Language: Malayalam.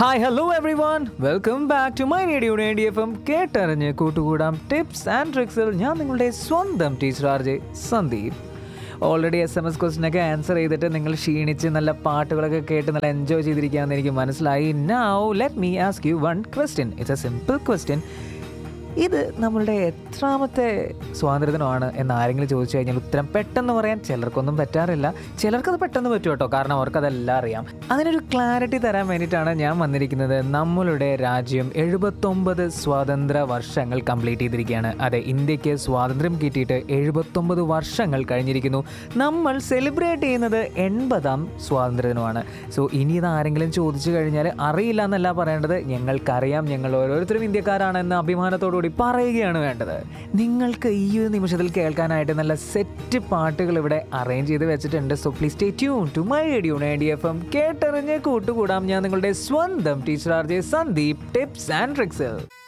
hi hello everyone welcome back to my radio D F M കേട്ടറിഞ്ഞ് കൂട്ടുകൂടാം ടിപ്സ് ആൻഡ് ട്രിക്സിൽ ഞാൻ നിങ്ങളുടെ സ്വന്തം teacher R J Sandeep already S M S ക്വസ്റ്റിനൊക്കെ ആൻസർ ചെയ്തിട്ട് നിങ്ങൾ ക്ഷീണിച്ച് നല്ല പാട്ടുകളൊക്കെ കേട്ട് നല്ല എൻജോയ് ചെയ്തിരിക്കുകയാണെന്ന് എനിക്ക് മനസ്സിലായി now let me ask you one question it's a simple question ഇത് നമ്മളുടെ എത്രാമത്തെ സ്വാതന്ത്ര്യദിനമാണ് എന്ന് ആരെങ്കിലും ചോദിച്ചു കഴിഞ്ഞാൽ ഉത്തരം പെട്ടെന്ന് പറയാൻ ചിലർക്കൊന്നും പറ്റാറില്ല ചിലർക്കത് പെട്ടെന്ന് പറ്റും കേട്ടോ കാരണം അവർക്കതെല്ലാം അറിയാം അതിനൊരു ക്ലാരിറ്റി തരാൻ വേണ്ടിയിട്ടാണ് ഞാൻ വന്നിരിക്കുന്നത് നമ്മളുടെ രാജ്യം എഴുപത്തൊമ്പത് സ്വാതന്ത്ര്യ വർഷങ്ങൾ കംപ്ലീറ്റ് ചെയ്തിരിക്കുകയാണ് അതെ ഇന്ത്യക്ക് സ്വാതന്ത്ര്യം കിട്ടിയിട്ട് എഴുപത്തൊമ്പത് വർഷങ്ങൾ കഴിഞ്ഞിരിക്കുന്നു നമ്മൾ സെലിബ്രേറ്റ് ചെയ്യുന്നത് എൺപതാം സ്വാതന്ത്ര്യദിനമാണ് സോ ഇനി ഇത് ആരെങ്കിലും ചോദിച്ചു കഴിഞ്ഞാൽ അറിയില്ല എന്നല്ല പറയേണ്ടത് ഞങ്ങൾക്കറിയാം ഞങ്ങൾ ഓരോരുത്തരും ഇന്ത്യക്കാരാണെന്ന് അഭിമാനത്തോടുകൂടി പറയുകയാണ് വേണ്ടത് നിങ്ങൾക്ക് ഈ ഒരു നിമിഷത്തിൽ കേൾക്കാനായിട്ട് നല്ല സെറ്റ് പാട്ടുകൾ ഇവിടെ അറേഞ്ച് ചെയ്ത് വെച്ചിട്ടുണ്ട് so please stay tune to my radio D F M കേട്ടറിഞ്ഞ് കൂട്ടുകൂടാം ഞാൻ നിങ്ങളുടെ സ്വന്തം teacher R J Sandeep tips and tricks